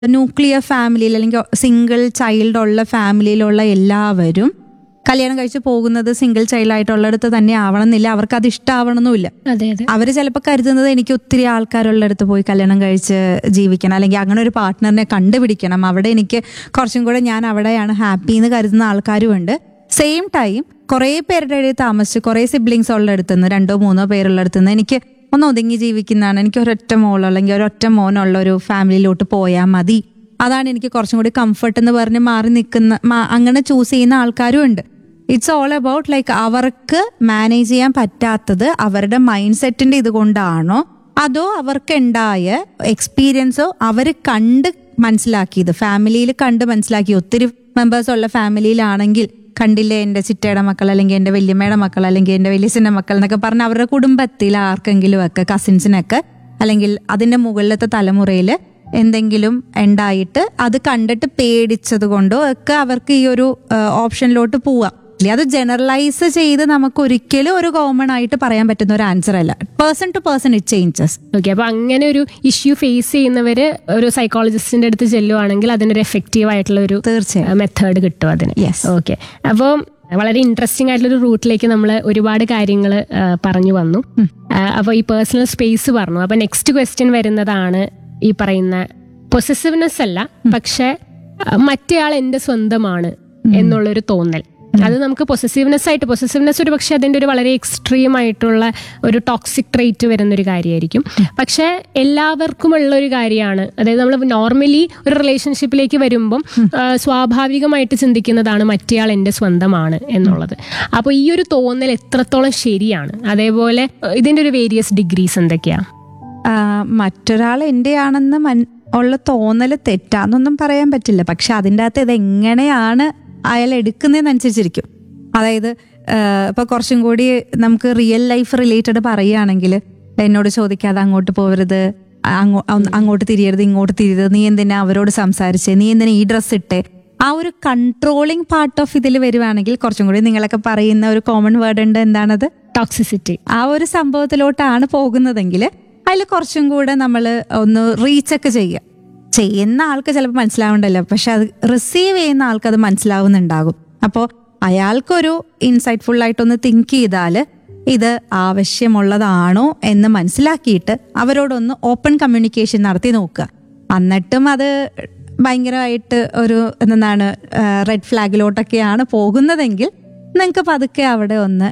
Nuclear ഫാമിലിയിൽ അല്ലെങ്കിൽ single child ഉള്ള ഫാമിലിയിലുള്ള എല്ലാവരും കല്യാണം കഴിച്ച് പോകുന്നത് സിംഗിൾ ചൈൽഡ് ആയിട്ടുള്ളിടത്ത് തന്നെ ആവണമെന്നില്ല അവർക്ക് അത് ഇഷ്ടമാവണമെന്നില്ല അതെ അതെ അവർ ചിലപ്പോൾ കരുതുന്നത് എനിക്ക് ഒത്തിരി ആൾക്കാരുള്ളിടത്ത് പോയി കല്യാണം കഴിച്ച് ജീവിക്കണം അല്ലെങ്കിൽ അങ്ങനെ ഒരു പാർട്ട്ണറിനെ കണ്ടുപിടിക്കണം അവിടെ എനിക്ക് കുറച്ചും കൂടെ ഞാൻ അവിടെയാണ് ഹാപ്പി എന്ന് കരുതുന്ന ആൾക്കാരും ഉണ്ട് സെയിം ടൈം കുറേ പേരുടെ ഇടയിൽ താമസിച്ച് കുറേ സിബ്ലിങ്സ് ഉള്ളിടത്തു നിന്ന് രണ്ടോ മൂന്നോ പേരുള്ളിടത്തു നിന്ന് എനിക്ക് ഒന്ന് ഒതുങ്ങി ജീവിക്കുന്നതാണ് എനിക്ക് ഒരൊറ്റ മോൾ അല്ലെങ്കിൽ ഒരൊറ്റ മോനുള്ള ഒരു ഫാമിലിയിലോട്ട് പോയാൽ മതി അതാണ് എനിക്ക് കുറച്ചും കൂടി കംഫർട്ട് എന്ന് പറഞ്ഞ് മാറി നിൽക്കുന്ന മാ- അങ്ങനെ ചൂസ് ചെയ്യുന്ന ആൾക്കാരും ഉണ്ട് ഇറ്റ്സ് ഓൾ അബൌട്ട് ലൈക്ക് അവർക്ക് മാനേജ് ചെയ്യാൻ പറ്റാത്തത് അവരുടെ മൈൻഡ് സെറ്റിന്റെ ഇതുകൊണ്ടാണോ അതോ അവർക്ക് ഉണ്ടായ എക്സ്പീരിയൻസോ അവർ കണ്ട് മനസ്സിലാക്കിയത് ഫാമിലിയിൽ കണ്ട് മനസ്സിലാക്കി ഒത്തിരി മെമ്പേഴ്സ് ഉള്ള ഫാമിലിയിലാണെങ്കിൽ കണ്ടില്ലേ എൻ്റെ ചിറ്റയുടെ മക്കൾ അല്ലെങ്കിൽ എൻ്റെ വല്യമ്മയുടെ മക്കൾ അല്ലെങ്കിൽ എൻ്റെ വലിയച്ഛൻ്റെ മക്കൾ എന്നൊക്കെ പറഞ്ഞ് അവരുടെ കുടുംബത്തിൽ ആർക്കെങ്കിലും ഒക്കെ കസിൻസിനൊക്കെ അല്ലെങ്കിൽ അതിൻ്റെ മുകളിലത്തെ തലമുറയിൽ എന്തെങ്കിലും ഉണ്ടായിട്ട് അത് കണ്ടിട്ട് പേടിച്ചത് കൊണ്ടോ ഒക്കെ അവർക്ക് ഈ ഒരു ഓപ്ഷനിലോട്ട് പോവാം ഇല്ലേ, അത് ജനറലൈസ് ചെയ്ത് നമുക്ക് ഒരിക്കലും ഒരു കോമൺ ആയിട്ട് പറയാൻ പറ്റുന്ന ഒരു ആൻസർ അല്ല person to person it changes okay അപ്പൊ അങ്ങനെ ഒരു ഇഷ്യൂ ഫേസ് ചെയ്യുന്നവര് ഒരു സൈക്കോളജിസ്റ്റിന്റെ അടുത്ത് ചെല്ലുവാണെങ്കിൽ അതിനൊരു എഫക്റ്റീവ് ആയിട്ടുള്ള ഒരു തീർച്ചയായും മെത്തേഡ് കിട്ടും അതിന് Yes. ഓക്കെ അപ്പോൾ വളരെ ഇൻട്രസ്റ്റിംഗ് ആയിട്ടുള്ള ഒരു റൂട്ടിലേക്ക് നമ്മൾ ഒരുപാട് കാര്യങ്ങൾ പറഞ്ഞു വന്നു അപ്പോൾ ഈ പേഴ്സണൽ സ്പേസ് പറഞ്ഞു അപ്പൊ നെക്സ്റ്റ് ക്വസ്റ്റ്യൻ വരുന്നതാണ് ഈ പറയുന്ന പൊസസീവ്നെസ് അല്ല പക്ഷെ ആ, മറ്റേയാൾ എന്റെ സ്വന്തമാണ് എന്നുള്ളൊരു തോന്നൽ അത് നമുക്ക് പൊസസീവ്നെസ് ആയിട്ട് പൊസസീവ്നെസ് ഒരു പക്ഷെ അതിന്റെ ഒരു വളരെ എക്സ്ട്രീം ആയിട്ടുള്ള ഒരു ടോക്സിക് ട്രേറ്റ് വരുന്ന ഒരു കാര്യമായിരിക്കും പക്ഷെ എല്ലാവർക്കും ഉള്ള ഒരു കാര്യമാണ് അതായത് നമ്മൾ നോർമലി ഒരു റിലേഷൻഷിപ്പിലേക്ക് വരുമ്പം ആ, സ്വാഭാവികമായിട്ട് ചിന്തിക്കുന്നതാണ് മറ്റേയാൾ എൻ്റെ സ്വന്തമാണ് എന്നുള്ളത് അപ്പോൾ ഈ ഒരു തോന്നൽ എത്രത്തോളം ശരിയാണ് അതേപോലെ ആ, ഇതിന്റെ ഒരു വേരിയസ് ഡിഗ്രീസ് എന്തൊക്കെയാ ആ, മറ്റൊരാൾ എൻ്റെ ആണെന്ന് മൻ ഉള്ള തോന്നൽ തെറ്റാന്നൊന്നും പറയാൻ പറ്റില്ല പക്ഷെ അതിൻ്റെ അകത്ത് ഇത് എങ്ങനെയാണ് അയാൾ എടുക്കുന്നതെന്നനുസരിച്ചിരിക്കും അതായത് ആ, ഇപ്പൊ കുറച്ചും കൂടി നമുക്ക് റിയൽ ലൈഫ് റിലേറ്റഡ് പറയുകയാണെങ്കിൽ എന്നോട് ചോദിക്കാതെ അങ്ങോട്ട് പോകരുത് അങ്ങോ- അങ് അങ്ങോട്ട് തിരിയരുത് ഇങ്ങോട്ട് തിരിയരുത് നീ എന്തിനാ അവരോട് സംസാരിച്ചേ നീ എന്തിനാ ഈ ഡ്രസ്സ് ഇട്ടേ ആ ഒരു കൺട്രോളിങ് പാർട്ട് ഓഫ് ഇതിൽ വരുവാണെങ്കിൽ കുറച്ചും കൂടി നിങ്ങളൊക്കെ പറയുന്ന ഒരു കോമൺ വേർഡ് ഉണ്ട് എന്താണത് ടോക്സിസിറ്റി ആ ഒരു സംഭവത്തിലോട്ടാണ് പോകുന്നതെങ്കിൽ അതിൽ കുറച്ചും കൂടെ നമ്മൾ ഒന്ന് റീച്ചൊക്കെ ചെയ്യുക ചെയ്യുന്ന ആൾക്ക് ചിലപ്പോൾ മനസ്സിലാവണ്ടല്ലോ പക്ഷെ അത് റിസീവ് ചെയ്യുന്ന ആൾക്ക് അത് മനസ്സിലാവുന്നുണ്ടാകും അപ്പോൾ അയാൾക്കൊരു ഇൻസൈറ്റ്ഫുൾ ആയിട്ടൊന്ന് തിങ്ക് ചെയ്താൽ ഇത് ആവശ്യമുള്ളതാണോ എന്ന് മനസ്സിലാക്കിയിട്ട് അവരോടൊന്ന് ഓപ്പൺ കമ്മ്യൂണിക്കേഷൻ നടത്തി നോക്കുക എന്നിട്ടും അത് ഭയങ്കരമായിട്ട് ഒരു എന്താണ് റെഡ് ഫ്ലാഗിലോട്ടൊക്കെയാണ് പോകുന്നതെങ്കിൽ നിങ്ങൾക്ക് പതുക്കെ അവിടെ ഒന്ന്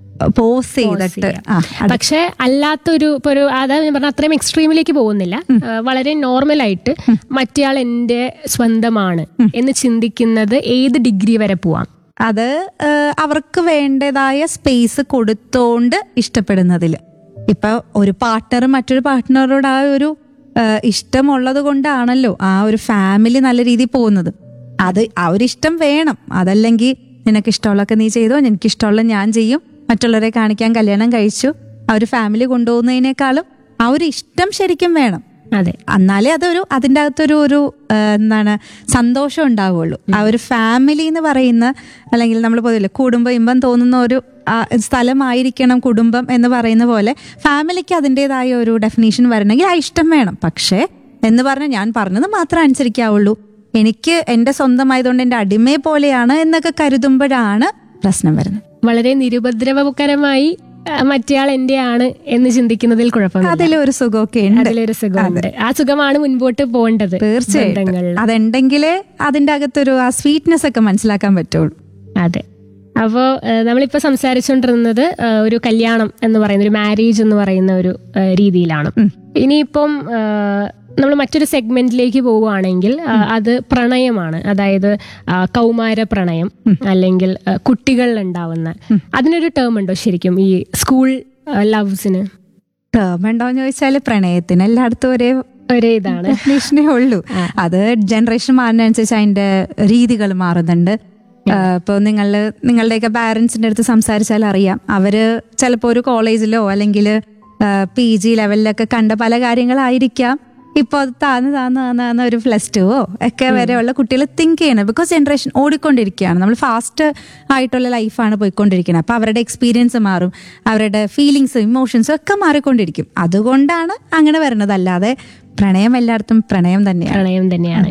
പോസ് ചെയ്തിട്ട് ആ അടുത്ത- പക്ഷെ അല്ലാത്തൊരു ഇപ്പൊ ഒരു അതായത് ഞാൻ പറഞ്ഞ അത്രയും എക്സ്ട്രീമിലേക്ക് പോകുന്നില്ല ആ, വളരെ നോർമൽ ആയിട്ട് മറ്റേയാൾ എന്റെ സ്വന്തമാണ് എന്ന് ചിന്തിക്കുന്നത് ഏത് ഡിഗ്രി വരെ പോവാം അത് ഏഹ്, അവർക്ക് വേണ്ടതായ സ്പേസ് കൊടുത്തോണ്ട് ഇഷ്ടപ്പെടുന്നതിൽ ഇപ്പൊ ഒരു പാർട്ട്ണർ മറ്റൊരു പാർട്ട്ണറോട് ആ ഒരു ഏഹ്, ഇഷ്ടമുള്ളത് കൊണ്ടാണല്ലോ ആ ഒരു ഫാമിലി നല്ല രീതിയിൽ പോകുന്നത് അത് ആ ഒരു ഇഷ്ടം വേണം അതല്ലെങ്കിൽ നിനക്ക് ഇഷ്ടമുള്ളതൊക്കെ നീ ചെയ്തോ എനിക്ക് ഇഷ്ടമുള്ള ഞാൻ ചെയ്യും മറ്റുള്ളവരെ കാണിക്കാൻ കല്യാണം കഴിച്ചു ആ ഒരു ഫാമിലി കൊണ്ടുപോകുന്നതിനേക്കാളും ആ ഒരു ഇഷ്ടം ശരിക്കും വേണം അതെ എന്നാലേ അതൊരു അതിൻ്റെ അകത്തൊരു ഒരു ആ, എന്താണ് സന്തോഷം ഉണ്ടാവുള്ളൂ ആ ഒരു ഫാമിലി എന്ന് പറയുന്ന അല്ലെങ്കിൽ നമ്മൾ പൊതുവെ കുടുംബം ഇമ്പം തോന്നുന്ന ഒരു ആ, സ്ഥലമായിരിക്കണം കുടുംബം എന്ന് പറയുന്ന പോലെ ഫാമിലിക്ക് അതിൻ്റെതായ ഒരു ഡെഫിനേഷൻ വരണമെങ്കിൽ ആ ഇഷ്ടം വേണം പക്ഷേ എന്ന് പറഞ്ഞാൽ ഞാൻ പറഞ്ഞത് മാത്രമേ അനുസരിക്കാവുള്ളൂ എനിക്ക് എൻ്റെ സ്വന്തമായതുകൊണ്ട് എൻ്റെ അടിമയെ പോലെയാണ് എന്നൊക്കെ കരുതുമ്പോഴാണ് പ്രശ്നം വരുന്നത് വളരെ നിരുപദ്രവകരമായി ആ, മറ്റേയാൾ എന്റെ ആണ് എന്ന് ചിന്തിക്കുന്നതിൽ കുഴപ്പമില്ല അതിലൊരു സുഖമൊക്കെ ഉണ്ട് അതിലൊരു സുഖമുണ്ട് ആ സുഖമാണ് മുൻപോട്ട് പോകേണ്ടത് തീർച്ചയായിട്ടും ബന്ധങ്ങളിൽ. അതുണ്ടെങ്കിലേ അതിൻ്റെ അകത്തൊരു ആ സ്വീറ്റ്നെസ് ഒക്കെ മനസ്സിലാക്കാൻ പറ്റുള്ളൂ അതെ അപ്പോൾ നമ്മളിപ്പോൾ സംസാരിച്ചുകൊണ്ടിരുന്നത് ആ, ഒരു കല്യാണം എന്ന് പറയുന്ന ഒരു മാരേജ് എന്ന് പറയുന്ന ഒരു ആ, രീതിയിലാണ് ഇനിയിപ്പം നമ്മൾ മറ്റൊരു സെഗ്മെന്റിലേക്ക് പോവുകയാണെങ്കിൽ ആ, അത് പ്രണയമാണ് അതായത് ആ, കൗമാര പ്രണയം അല്ലെങ്കിൽ ആ, കുട്ടികളിൽ ഉണ്ടാവുന്ന അതിനൊരു ടേം ഉണ്ടോ ശരിക്കും ഈ സ്കൂൾ ലവ്സിന് ടേം ഉണ്ടോന്ന് ചോദിച്ചാല് പ്രണയത്തിന് എല്ലായിടത്തും ഒരേ ഒരേ ഇതാണ് ഡെഫിനേഷനേ ഉള്ളൂ അത് ജനറേഷൻ മാറുന്നതനുസരിച്ച് അതിന്റെ രീതികൾ മാറുന്നുണ്ട് ഇപ്പോൾ നിങ്ങൾ നിങ്ങളുടെയൊക്കെ പാരൻസിന്റെ അടുത്ത് സംസാരിച്ചാൽ അറിയാം അവര് ചിലപ്പോൾ ഒരു കോളേജിലോ അല്ലെങ്കിൽ പി ജി ലെവലിലൊക്കെ കണ്ട പല കാര്യങ്ങളായിരിക്കാം ഇപ്പോൾ അത് താന്ന് താന്ന് താന്ന് താന്ന് ഒരു പ്ലസ് ടുവോ ഒക്കെ വരെയുള്ള കുട്ടികൾ തിങ്ക് ചെയ്യണം ബിക്കോസ് ജനറേഷൻ ഓടിക്കൊണ്ടിരിക്കുകയാണ് നമ്മൾ ഫാസ്റ്റ് ആയിട്ടുള്ള ലൈഫാണ് പോയിക്കൊണ്ടിരിക്കുന്നത് അപ്പോൾ അവരുടെ എക്സ്പീരിയൻസ് മാറും അവരുടെ ഫീലിങ്സും ഇമോഷൻസും ഒക്കെ മാറിക്കൊണ്ടിരിക്കും അതുകൊണ്ടാണ് അങ്ങനെ വരുന്നത് അല്ലാതെ പ്രണയം എല്ലായിടത്തും പ്രണയം തന്നെയാണ് പ്രണയം തന്നെയാണ്